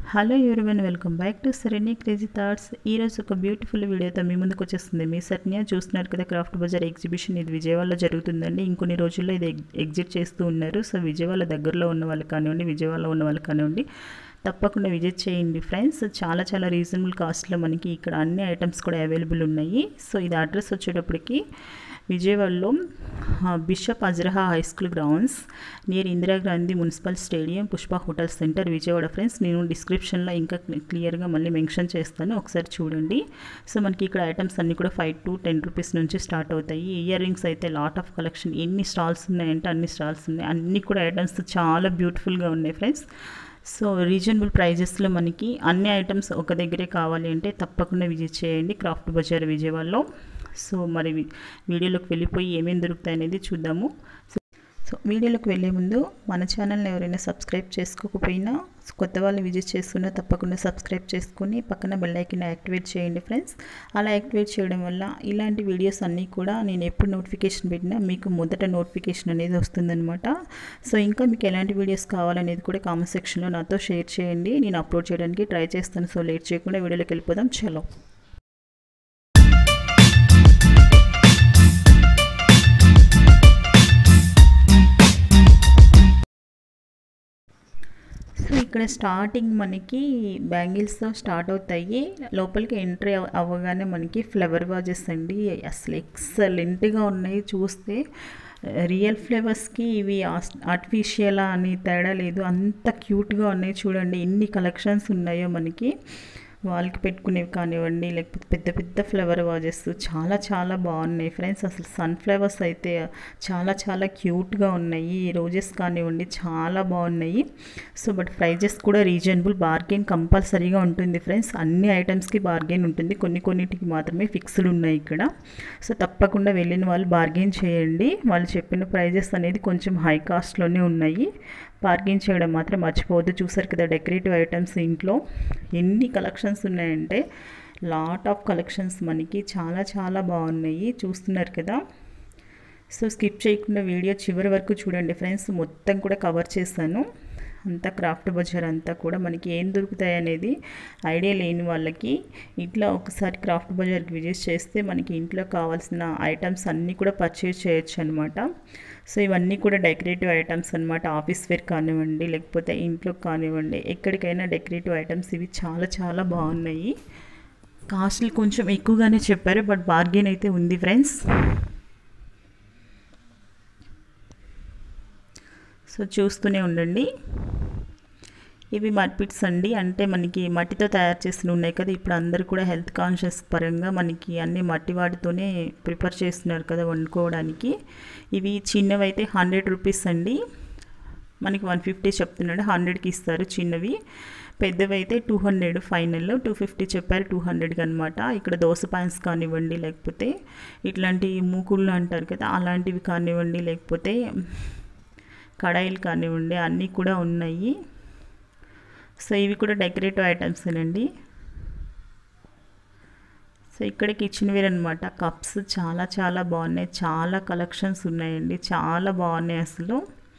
hello everyone welcome back to Sarani crazy thoughts ఈరోజు ఒక beautiful వీడియోతో మీ ముందుకు వచ్చేస్తుంది మీ సత్య చూస్తున్నారు కదా క్రాఫ్ట్ బజార్ ఎగ్జిబిషన్ ఇది విజయవాడలో జరుగుతుందండి ఇంకొన్ని రోజుల్లో ఇది ఎగ్జిట్ చేస్తూ ఉన్నారు సో విజయవాడ దగ్గరలో ఉన్న వాళ్ళు కానివ్వండి విజయవాడలో ఉన్న వాళ్ళు కానివ్వండి తప్పకుండా విజిట్ చేయండి ఫ్రెండ్స్ చాలా చాలా రీజనబుల్ కాస్ట్లో మనకి ఇక్కడ అన్ని ఐటమ్స్ కూడా అవైలబుల్ ఉన్నాయి సో ఇది అడ్రస్ వచ్చేటప్పటికి విజయవాడలో Bishop Azariah high school grounds near Indira Gandhi municipal stadium Pushpa hotel centre Vijayawada friends నేను డిస్క్రిప్షన్లో ఇంకా క్లియర్గా మళ్ళీ మెన్షన్ చేస్తాను ఒకసారి చూడండి సో మనకి ఇక్కడ ఐటమ్స్ అన్నీ కూడా ఫైవ్ టు టెన్ రూపీస్ నుంచి స్టార్ట్ అవుతాయి ఇయర్ రింగ్స్ అయితే లాట్ ఆఫ్ కలెక్షన్ ఎన్ని స్టాల్స్ ఉన్నాయంటే అన్ని స్టాల్స్ ఉన్నాయి అన్నీ కూడా ఐటమ్స్ చాలా బ్యూటిఫుల్గా ఉన్నాయి ఫ్రెండ్స్ సో రీజనబుల్ ప్రైజెస్లో మనకి అన్ని ఐటమ్స్ ఒక దగ్గరే కావాలి అంటే తప్పకుండా విజిట్ చేయండి క్రాఫ్ట్ బజార్ విజయవాడలో సో మరి వీడియోలోకి వెళ్ళిపోయి ఏమేమి దొరుకుతాయి అనేది చూద్దాము సో వీడియోలోకి వెళ్ళే ముందు మన ఛానల్ని ఎవరైనా సబ్స్క్రైబ్ చేసుకోకపోయినా కొత్త వాళ్ళు విజిట్ చేస్తున్నా తప్పకుండా సబ్స్క్రైబ్ చేసుకుని పక్కన బెల్ ఐకన్ యాక్టివేట్ చేయండి ఫ్రెండ్స్ అలా యాక్టివేట్ చేయడం వల్ల ఇలాంటి వీడియోస్ అన్నీ కూడా నేను ఎప్పుడు నోటిఫికేషన్ పెట్టినా మీకు మొదట నోటిఫికేషన్ అనేది వస్తుందన్నమాట సో ఇంకా మీకు ఎలాంటి వీడియోస్ కావాలనేది కూడా కామెంట్ సెక్షన్లో నాతో షేర్ చేయండి నేను అప్లోడ్ చేయడానికి ట్రై చేస్తాను సో లేట్ చేయకుండా వీడియోలోకి వెళ్ళిపోదాం చలో సో ఇక్కడ స్టార్టింగ్ మనకి బ్యాంగిల్స్తో స్టార్ట్ అవుతాయి లోపలికి ఎంట్రీ అవ్వగానే మనకి ఫ్లవర్ వాజెస్ అండి అసలు ఎక్సలెంట్గా ఉన్నాయి చూస్తే రియల్ ఫ్లేవర్స్కి ఇవి ఆర్టిఫిషియల్ అని తేడా లేదు అంత క్యూట్గా ఉన్నాయి చూడండి ఎన్ని కలెక్షన్స్ ఉన్నాయో మనకి వాళ్ళకి పెట్టుకునేవి కానివ్వండి లేకపోతే పెద్ద పెద్ద ఫ్లవర్ వాజెస్ చాలా చాలా బాగున్నాయి ఫ్రెండ్స్ అసలు సన్ఫ్లవర్స్ అయితే చాలా చాలా క్యూట్గా ఉన్నాయి రోజెస్ కానివ్వండి చాలా బాగున్నాయి సో బట్ ప్రైజెస్ కూడా రీజనబుల్ బార్గెన్ కంపల్సరీగా ఉంటుంది ఫ్రెండ్స్ అన్ని ఐటమ్స్కి బార్గెన్ ఉంటుంది కొన్ని కొన్నిటికి మాత్రమే ఫిక్స్డ్ ఉన్నాయి ఇక్కడ సో తప్పకుండా వెళ్ళిన వాళ్ళు బార్గెన్ చేయండి వాళ్ళు చెప్పిన ప్రైజెస్ అనేది కొంచెం హై కాస్ట్లోనే ఉన్నాయి పార్కింగ్ చేయడం మాత్రం మర్చిపోవద్దు చూసారు కదా డెకరేటివ్ ఐటమ్స్ ఇంట్లో ఎన్ని కలెక్షన్స్ ఉన్నాయంటే లాట్ ఆఫ్ కలెక్షన్స్ మనకి చాలా చాలా బాగున్నాయి చూస్తున్నారు కదా సో స్కిప్ చేయకుండా వీడియో చివరి వరకు చూడండి ఫ్రెండ్స్ మొత్తం కూడా కవర్ చేశాను అంతా క్రాఫ్ట్ బజార్ అంతా కూడా మనకి ఏం దొరుకుతాయి అనేది ఐడియా లేని వాళ్ళకి ఇట్లా ఒకసారి క్రాఫ్ట్ బజార్కి విజిట్ చేస్తే మనకి ఇంట్లో కావాల్సిన ఐటమ్స్ అన్నీ కూడా పర్చేజ్ చేయొచ్చు అనమాట సో ఇవన్నీ కూడా డెకరేటివ్ ఐటమ్స్ అనమాట ఆఫీస్ వేర్ కానివ్వండి లేకపోతే ఇంట్లో కానివ్వండి ఎక్కడికైనా డెకరేటివ్ ఐటమ్స్ ఇవి చాలా చాలా బాగున్నాయి కాస్ట్లు కొంచెం ఎక్కువగానే చెప్పారు బట్ బార్గెన్ అయితే ఉంది ఫ్రెండ్స్ సో చూస్తూనే ఉండండి ఇవి మట్పిట్స్ అండి అంటే మనకి మట్టితో తయారు చేసిన ఉన్నాయి కదా ఇప్పుడు అందరు కూడా హెల్త్ కాన్షియస్ పరంగా మనకి అన్ని మట్టి వాటితోనే ప్రిపేర్ చేస్తున్నారు కదా వండుకోవడానికి ఇవి చిన్నవి అయితే హండ్రెడ్ రూపీస్ అండి మనకి వన్ ఫిఫ్టీ చెప్తున్నాడు హండ్రెడ్కి ఇస్తారు చిన్నవి పెద్దవి అయితే two hundred final two fifty చెప్పారు టూ హండ్రెడ్కి అనమాట ఇక్కడ దోశ పాన్స్ కానివ్వండి లేకపోతే ఇట్లాంటి మూకుళ్ళు అంటారు కదా అలాంటివి కానివ్వండి లేకపోతే కడాయిలు కానివ్వండి అన్నీ కూడా ఉన్నాయి సో ఇవి కూడా డెకరేటివ్ ఐటమ్స్ అండి సో ఇక్కడ కిచెన్ వేర్ అనమాట కప్స్ చాలా చాలా బాగున్నాయి చాలా కలెక్షన్స్ ఉన్నాయండి చాలా బాగున్నాయి అసలు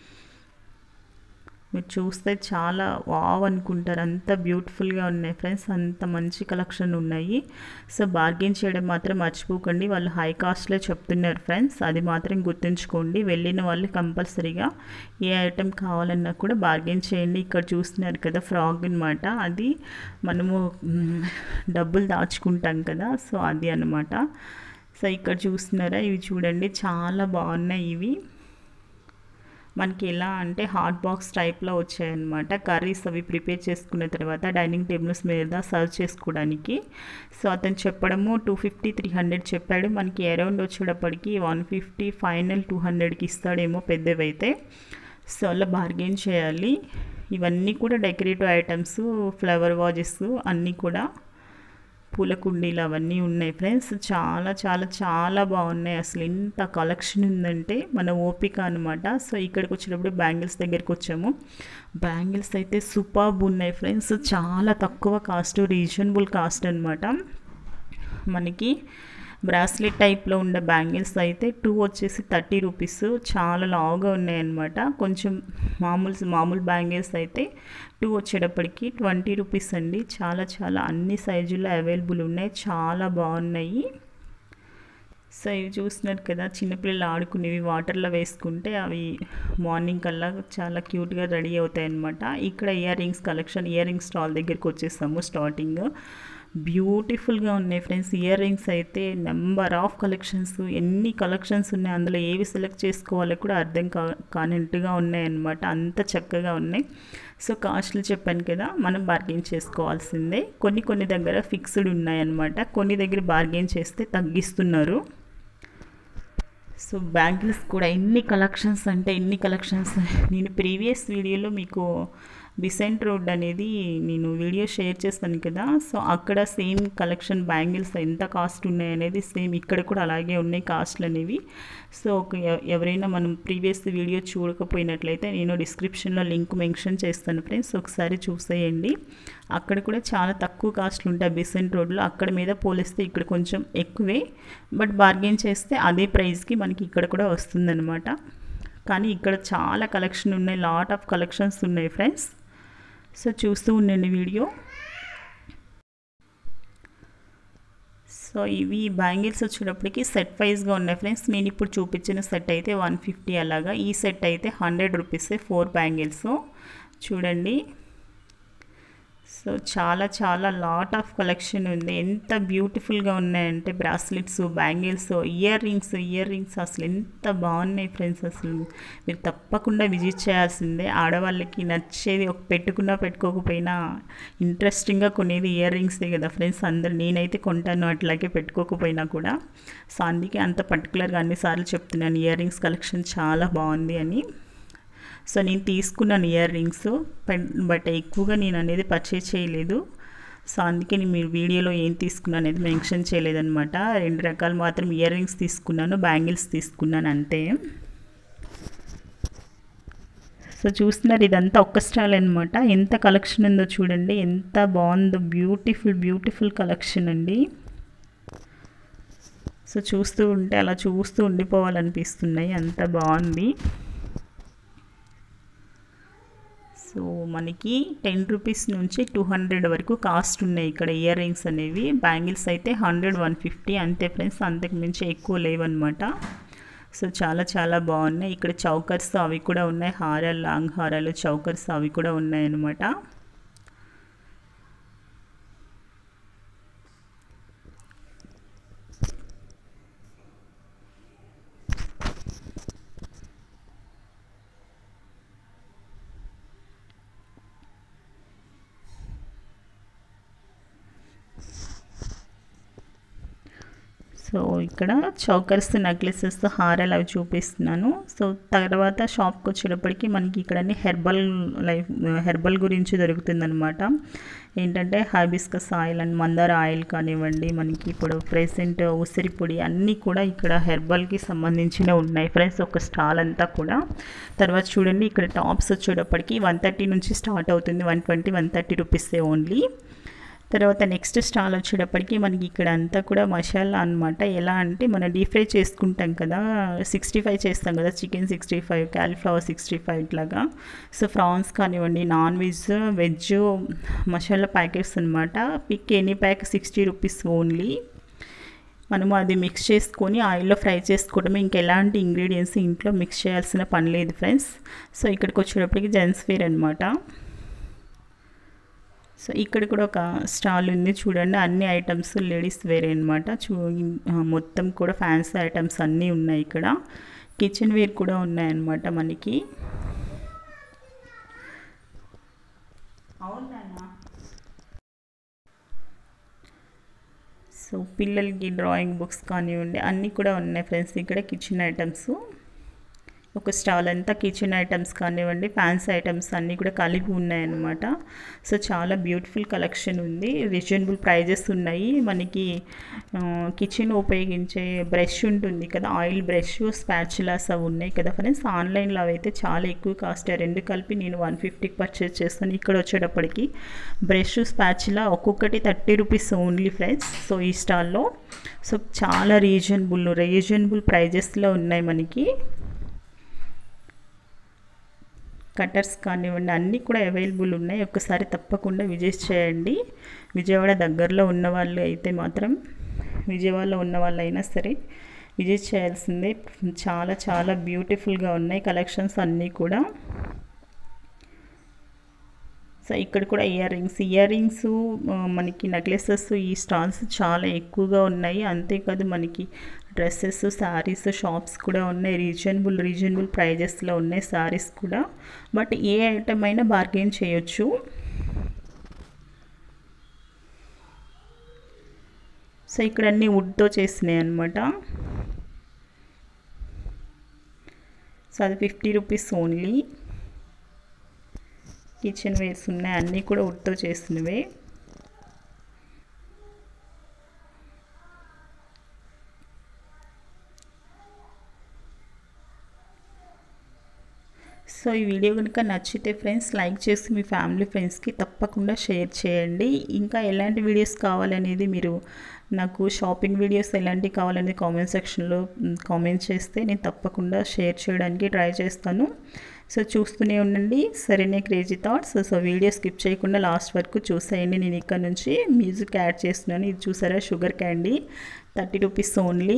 మీరు చూస్తే చాలా వావ్ అనుకుంటారు అంత బ్యూటిఫుల్గా ఉన్నాయి ఫ్రెండ్స్ అంత మంచి కలెక్షన్ ఉన్నాయి సో బార్గెన్ చేయడం మాత్రం మర్చిపోకండి వాళ్ళు హై కాస్ట్లో చెప్తున్నారు ఫ్రెండ్స్ అది మాత్రం గుర్తుంచుకోండి వెళ్ళిన వాళ్ళు కంపల్సరీగా ఏ ఐటెం కావాలన్నా కూడా బార్గెన్ చేయండి ఇక్కడ చూస్తున్నారు కదా ఫ్రాగ్ అనమాట అది మనము డబ్బులు దాచుకుంటాం కదా సో అది అనమాట సో ఇక్కడ చూస్తున్నారా ఇవి చూడండి చాలా బాగున్నాయి ఇవి మనకి ఎలా అంటే హాట్ బాక్స్ టైప్లో వచ్చాయన్నమాట కర్రీస్ అవి ప్రిపేర్ చేసుకున్న తర్వాత డైనింగ్ టేబుల్స్ మీద సర్వ్ చేసుకోవడానికి సో అతను చెప్పడము టూ ఫిఫ్టీ త్రీ హండ్రెడ్ చెప్పాడు మనకి అరౌండ్ వచ్చేటప్పటికి వన్ ఫిఫ్టీ ఫైనల్ టూ హండ్రెడ్కి ఇస్తాడేమో పెద్దవైతే సో అలా బార్గెన్ చేయాలి ఇవన్నీ కూడా డెకరేటివ్ ఐటమ్స్ ఫ్లవర్ వాజెస్ అన్నీ కూడా పూల కుండీలు అవన్నీ ఉన్నాయి ఫ్రెండ్స్ చాలా చాలా చాలా బాగున్నాయి అసలు ఎంత కలెక్షన్ ఉందంటే మన ఓపిక అనమాట సో ఇక్కడికి వచ్చినప్పుడు బ్యాంగిల్స్ దగ్గరికి వచ్చాము బ్యాంగిల్స్ అయితే సూపర్బ్ ఉన్నాయి ఫ్రెండ్స్ చాలా తక్కువ కాస్ట్ రీజనబుల్ కాస్ట్ అనమాట మనకి బ్రాస్లెట్ టైప్లో ఉండే బ్యాంగిల్స్ అయితే టూ వచ్చేసి థర్టీ రూపీస్ చాలా లావుగా ఉన్నాయన్నమాట కొంచెం మామూలు మామూలు బ్యాంగిల్స్ అయితే టూ వచ్చేటప్పటికి ట్వంటీ రూపీస్ అండి చాలా చాలా అన్ని సైజుల్లో అవైలబుల్ ఉన్నాయి చాలా బాగున్నాయి సో ఇవి చూస్తున్నారు కదా చిన్నపిల్లలు ఆడుకునేవి వాటర్లో వేసుకుంటే అవి మార్నింగ్ కల్లా చాలా క్యూట్గా రెడీ అవుతాయి అన్నమాట ఇక్కడ earrings collection earrings stall దగ్గరికి వచ్చేసాము స్టార్టింగ్ బ్యూటిఫుల్గా ఉన్నాయి ఫ్రెండ్స్ ఇయర్ రింగ్స్ అయితే నెంబర్ ఆఫ్ కలెక్షన్స్ ఎన్ని కలెక్షన్స్ ఉన్నాయి అందులో ఏవి సెలెక్ట్ చేసుకోవాలో కూడా అర్థం కా కానట్టుగా ఉన్నాయన్నమాట అంత చక్కగా ఉన్నాయి సో కాస్ట్లు చెప్పాను కదా మనం బార్గెన్ చేసుకోవాల్సిందే కొన్ని కొన్ని దగ్గర ఫిక్స్డ్ ఉన్నాయన్నమాట కొన్ని దగ్గర బార్గెన్ చేస్తే తగ్గిస్తున్నారు సో బ్యాంగిల్స్ కూడా ఎన్ని కలెక్షన్స్ అంటే ఎన్ని కలెక్షన్స్ నేను ప్రీవియస్ వీడియోలో మీకు బిసెంట్ రోడ్ అనేది నేను వీడియో షేర్ చేస్తాను కదా సో అక్కడ సేమ్ కలెక్షన్ బ్యాంగిల్స్ ఎంత కాస్ట్ ఉన్నాయి అనేది సేమ్ ఇక్కడ కూడా అలాగే ఉన్నాయి కాస్ట్లు అనేవి సో ఒక ఎవరైనా మనం ప్రీవియస్ వీడియో చూడకపోయినట్లయితే నేను డిస్క్రిప్షన్లో లింక్ మెన్షన్ చేస్తాను ఫ్రెండ్స్ ఒకసారి చూసేయండి అక్కడ కూడా చాలా తక్కువ కాస్ట్లు ఉంటాయి బిసెంట్ రోడ్లో అక్కడ మీద పోలిస్తే ఇక్కడ కొంచెం ఎక్కువే బట్ బార్గెన్ చేస్తే అదే ప్రైస్కి మనకి ఇక్కడ కూడా వస్తుందన్నమాట కానీ ఇక్కడ చాలా కలెక్షన్ ఉన్నాయి లాట్ ఆఫ్ కలెక్షన్స్ ఉన్నాయి ఫ్రెండ్స్ సో చూస్తూ ఉండండి వీడియో సో ఇవి బ్యాంగిల్స్ వచ్చేటప్పటికి సెట్ వైజ్గా ఉన్నాయి ఫ్రెండ్స్ నేను ఇప్పుడు చూపించిన సెట్ అయితే వన్ ఫిఫ్టీ అలాగా ఈ సెట్ అయితే హండ్రెడ్ రూపీసే ఫోర్ బ్యాంగిల్స్ చూడండి సో చాలా చాలా లాట్ ఆఫ్ కలెక్షన్ ఉంది ఎంత బ్యూటిఫుల్గా ఉన్నాయంటే bracelets bangles earrings earrings అసలు ఎంత బాగున్నాయి ఫ్రెండ్స్ అసలు మీరు తప్పకుండా విజిట్ చేయాల్సిందే ఆడవాళ్ళకి నచ్చేది ఒక పెట్టుకున్నా పెట్టుకోకపోయినా ఇంట్రెస్టింగ్గా కొనేది ఇయర్ రింగ్సే కదా ఫ్రెండ్స్ అందరు నేనైతే కొంటాను అట్లాగే పెట్టుకోకపోయినా కూడా సో అందుకే అంత పర్టికులర్గా అన్నిసార్లు చెప్తున్నాను ఇయర్ రింగ్స్ కలెక్షన్ చాలా బాగుంది అని సో నేను తీసుకున్నాను ఇయర్ రింగ్స్ బట్ ఎక్కువగా నేను అనేది పర్చేజ్ చేయలేదు సో అందుకే నేను మీరు వీడియోలో ఏం తీసుకున్నాను అనేది మెన్షన్ చేయలేదన్నమాట రెండు రకాలు మాత్రం ఇయర్ రింగ్స్ తీసుకున్నాను బ్యాంగిల్స్ తీసుకున్నాను అంతే సో చూస్తున్నారు ఇదంతా ఒక్క స్టాల్ అనమాట ఎంత కలెక్షన్ ఉందో చూడండి ఎంత బాగుందో బ్యూటిఫుల్ బ్యూటిఫుల్ కలెక్షన్ అండి సో చూస్తూ ఉంటే అలా చూస్తూ ఉండిపోవాలనిపిస్తున్నాయి అంత బాగుంది సో మనకి టెన్ రూపీస్ నుంచి టూ హండ్రెడ్ వరకు కాస్ట్ ఉన్నాయి ఇక్కడ ఇయర్ రింగ్స్ అనేవి బ్యాంగిల్స్ అయితే హండ్రెడ్ వన్ ఫిఫ్టీ అంతే ఫ్రెండ్స్ అంతకు మించి ఎక్కువ లేవన్నమాట సో చాలా చాలా బాగున్నాయి ఇక్కడ చౌకర్స్ అవి కూడా ఉన్నాయి హారాలు లాంగ్ హారాలు చౌకర్స్ అవి కూడా ఉన్నాయన్నమాట సో ఇక్కడ చౌకర్స్ నెక్లెసెస్ హారాలు అవి చూపిస్తున్నాను సో తర్వాత షాప్కి వచ్చేటప్పటికి మనకి ఇక్కడ అన్ని హెర్బల్ లైఫ్ హెర్బల్ గురించి దొరుకుతుందనమాట ఏంటంటే హైబిస్కస్ ఆయిల్ అండ్ మందార ఆయిల్ కానివ్వండి మనకి ఇప్పుడు ప్రెసెంట్ ఉసిరి పొడి అన్నీ కూడా ఇక్కడ హెర్బల్కి సంబంధించినవి ఉన్నాయి ఫ్రెండ్స్ ఒక స్టాల్ అంతా కూడా తర్వాత చూడండి ఇక్కడ టాప్స్ వచ్చేటప్పటికి వన్ థర్టీ నుంచి స్టార్ట్ అవుతుంది వన్ ట్వంటీ వన్ థర్టీ రూపీసే ఓన్లీ తర్వాత నెక్స్ట్ స్టాల్ వచ్చేటప్పటికి మనకి ఇక్కడ అంతా కూడా మసాలా అనమాట ఎలా అంటే మనం డీప్ ఫ్రై చేసుకుంటాం కదా సిక్స్టీ ఫైవ్ చేస్తాం కదా chicken sixty five cauliflower sixty five ఇట్లాగా సో ఫ్రాన్స్ కానివ్వండి non veg veg masala packets అనమాట pick any pack sixty rupees only మనము అది మిక్స్ చేసుకొని ఆయిల్లో ఫ్రై చేసుకోవడమే ఇంకెలాంటి ఇంగ్రీడియంట్స్ ఇంట్లో మిక్స్ చేయాల్సిన పని లేదు ఫ్రెండ్స్ సో ఇక్కడికి వచ్చేటప్పటికి జెంట్స్ వేర్ అనమాట సో ఇక్కడ కూడా ఒక స్టాల్ ఉంది చూడండి అన్ని ఐటమ్స్ లేడీస్ వేరే అనమాట చూ మొత్తం కూడా ఫ్యాన్సీ ఐటమ్స్ అన్నీ ఉన్నాయి ఇక్కడ కిచెన్ వేర్ కూడా ఉన్నాయన్నమాట మనకి సో పిల్లలకి డ్రాయింగ్ బుక్స్ కానివ్వండి అన్నీ కూడా ఉన్నాయి ఫ్రెండ్స్ ఇక్కడ కిచెన్ ఐటమ్స్ ఒక స్టాల్ అంతా కిచెన్ ఐటమ్స్ కానివ్వండి ఫ్యాన్సీ ఐటమ్స్ అన్నీ కూడా కలిపి ఉన్నాయన్నమాట సో చాలా బ్యూటిఫుల్ కలెక్షన్ ఉంది రీజనబుల్ ప్రైజెస్ ఉన్నాయి మనకి కిచెన్ ఉపయోగించే బ్రష్ ఉంటుంది కదా ఆయిల్ బ్రష్ స్పాచులాస్ అవి ఉన్నాయి కదా ఫ్రెండ్స్ ఆన్లైన్లో అవి అయితే చాలా ఎక్కువ కాస్ట్ రెండు కలిపి నేను వన్ ఫిఫ్టీకి పర్చేస్ చేస్తాను ఇక్కడ వచ్చేటప్పటికి బ్రష్ స్పాచులా ఒక్కొక్కటి thirty rupees only friends so ఈ స్టాల్లో సో చాలా రీజనబుల్ రీజనబుల్ ప్రైజెస్లో ఉన్నాయి మనకి కటర్స్ కానివ్వండి అన్నీ కూడా అవైలబుల్ ఉన్నాయి ఒక్కసారి తప్పకుండా విజిట్ చేయండి విజయవాడ దగ్గరలో ఉన్న వాళ్ళు అయితే మాత్రం విజయవాడలో ఉన్న వాళ్ళు అయినా సరే విజిట్ చేయాల్సిందే చాలా చాలా బ్యూటిఫుల్గా ఉన్నాయి కలెక్షన్స్ అన్నీ కూడా సో ఇక్కడ కూడా ఇయర్ రింగ్స్ ఇయర్ రింగ్స్ మనకి నెక్లెసెస్ ఈ స్టాల్స్ చాలా ఎక్కువగా ఉన్నాయి అంతేకాదు మనకి డ్రెస్సెస్ శారీస్ షాప్స్ కూడా ఉన్నాయి రీజనబుల్ రీజనబుల్ ప్రైజెస్లో ఉన్నాయి శారీస్ కూడా బట్ ఏ ఐటమ్ అయినా బార్గెన్ చేయొచ్చు సో ఇక్కడ అన్నీ వుడ్తో చేసినాయి అనమాట సో అది fifty rupees only kitchen wares ఉన్నాయి అన్నీ కూడా వుడ్తో చేసినవే సో ఈ వీడియో కనుక నచ్చితే ఫ్రెండ్స్ లైక్ చేసి మీ ఫ్యామిలీ ఫ్రెండ్స్కి తప్పకుండా షేర్ చేయండి ఇంకా ఎలాంటి వీడియోస్ కావాలనేది మీరు నాకు షాపింగ్ వీడియోస్ ఎలాంటివి కావాలనేది కామెంట్ సెక్షన్లో కామెంట్ చేస్తే నేను తప్పకుండా షేర్ చేయడానికి ట్రై చేస్తాను సో చూస్తూనే ఉండండి Sarani crazy thoughts so video skip చేయకుండా లాస్ట్ వరకు చూసేయండి నేను ఇక్కడ నుంచి మ్యూజిక్ యాడ్ చేస్తున్నాను ఇది చూసారా sugar candy thirty rupees only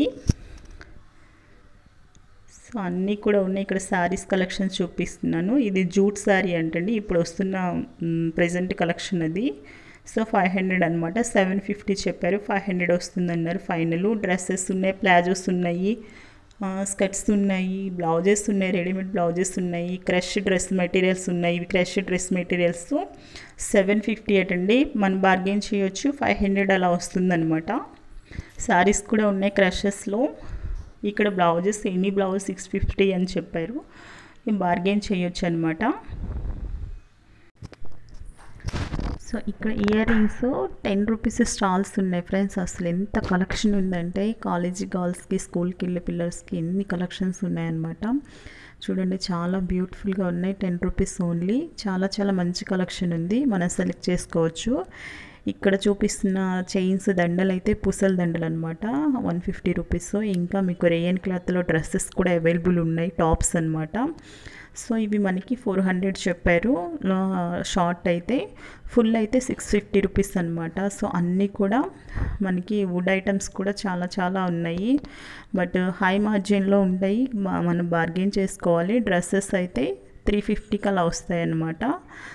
so అన్నీ కూడా ఉన్నాయి ఇక్కడ శారీస్ కలెక్షన్ చూపిస్తున్నాను ఇది జూట్ శారీ అంటండి ఇప్పుడు వస్తున్న ప్రజెంట్ కలెక్షన్ అది సో ఫైవ్ హండ్రెడ్ అనమాట సెవెన్ ఫిఫ్టీ చెప్పారు ఫైవ్ హండ్రెడ్ వస్తుందన్నారు ఫైనల్ డ్రెస్సెస్ ఉన్నాయి ప్లాజోస్ ఉన్నాయి స్కర్ట్స్ ఉన్నాయి బ్లౌజెస్ ఉన్నాయి రెడీమేడ్ బ్లౌజెస్ ఉన్నాయి క్రష్ డ్రెస్ మెటీరియల్స్ ఉన్నాయి ఇవి crush dress materials seven fifty eight అండి మనం బార్గెన్ చేయొచ్చు ఫైవ్ హండ్రెడ్ అలా వస్తుందన్నమాట శారీస్ కూడా ఉన్నాయి క్రషెస్లో ఇక్కడ blouses any blouse six fifty అని చెప్పారు బార్గెన్ చేయొచ్చు అనమాట సో ఇక్కడ earrings ten rupees stalls ఉన్నాయి ఫ్రెండ్స్ అసలు ఎంత కలెక్షన్ ఉందంటే కాలేజీ గర్ల్స్కి స్కూల్కి వెళ్ళే పిల్లర్స్కి ఎన్ని కలెక్షన్స్ ఉన్నాయన్నమాట చూడండి చాలా బ్యూటిఫుల్గా ఉన్నాయి టెన్ రూపీస్ ఓన్లీ చాలా చాలా మంచి కలెక్షన్ ఉంది మనం సెలెక్ట్ చేసుకోవచ్చు ఇక్కడ చూపిస్తున్న చైన్స్ దండలు అయితే పూసల దండలు అనమాట వన్ ఫిఫ్టీ రూపీస్ ఇంకా మీకు రేయన్ క్లాత్లో డ్రెస్సెస్ కూడా అవైలబుల్ ఉన్నాయి టాప్స్ అనమాట సో ఇవి మనకి ఫోర్ హండ్రెడ్ చెప్పారు షార్ట్ అయితే ఫుల్ అయితే సిక్స్ ఫిఫ్టీ రూపీస్ అనమాట సో అన్నీ కూడా మనకి వుడ్ ఐటమ్స్ కూడా చాలా చాలా ఉన్నాయి బట్ హై మార్జిన్లో ఉంటాయి మనం బార్గెన్ చేసుకోవాలి డ్రెస్సెస్ అయితే త్రీ ఫిఫ్టీకి అలా వస్తాయి అన్నమాట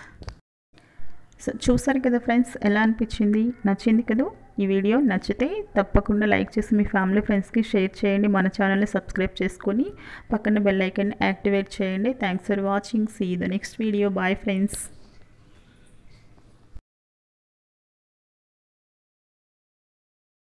సో చూసారు కదా ఫ్రెండ్స్ ఎలా అనిపించింది నచ్చింది కదా ఈ వీడియో నచ్చితే తప్పకుండా లైక్ చేసి మీ ఫ్యామిలీ ఫ్రెండ్స్కి షేర్ చేయండి మన ఛానల్ని సబ్స్క్రైబ్ చేసుకొని పక్కన బెల్ ఐకన్ యాక్టివేట్ చేయండి thanks for watching see the next video bye friends